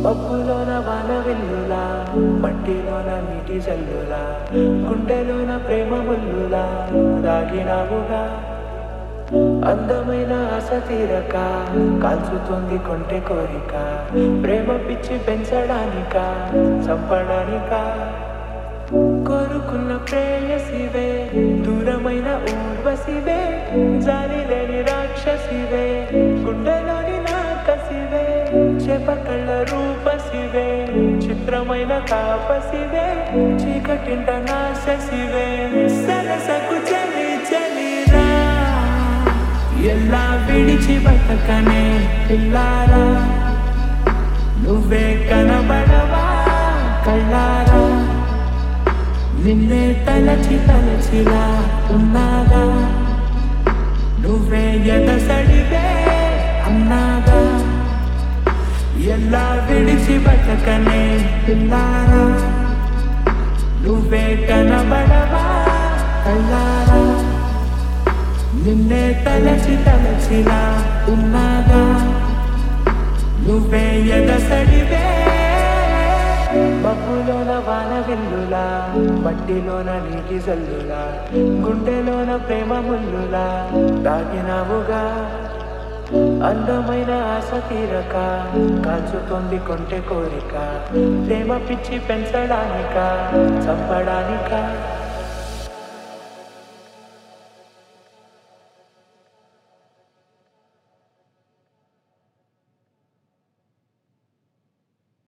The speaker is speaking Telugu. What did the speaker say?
మబ్బులోన వాన వెల్లులా మట్టిలోన నీటి జల్లులా గుండెలోన ప్రేమ ముల్లులా దాగినావుగా అందమైన ఆశ తీరక కాల్చుతుంది కొంటె కోరిక ప్రేమ పిచ్చి పెంచడానిక చంపడానిక కోరుకున్న ప్రేయసివే దూరమైన ఊర్వశివే జాలి లేని రాక్షసివే గుండెలోని నాకసివే చేపకళ్ళ రూపసివే చిత్రమైన తాపసివే చీకటింట నాశసివే సరసకు చలి చలిరా ఎలా విడిచి బతకనే పిల్లారా నువ్వే కనబడవా కళ్ళారా నిన్నే తలచి తలచిలా ఉన్నాగా నువ్వే ఎదసడివే అన్నాగా ఎలా విడిచి బతకనే పిల్లారా నువ్వే కనబడవా కళ్ళారా నిన్నే తలచి తలచిలా ఉన్నాగా నువ్వే ఎదసడివే మబ్బులోన వాన విల్లులా మట్టిలోన నీటి జల్లులా గుండెలోన ప్రేమ ముల్లులా దాగినావుగా అందమైన ఆశ తీరక కాల్చుతుంది కొంటె కోరిక ప్రేమ పిచ్చి పెంచడానిక చంపడానిక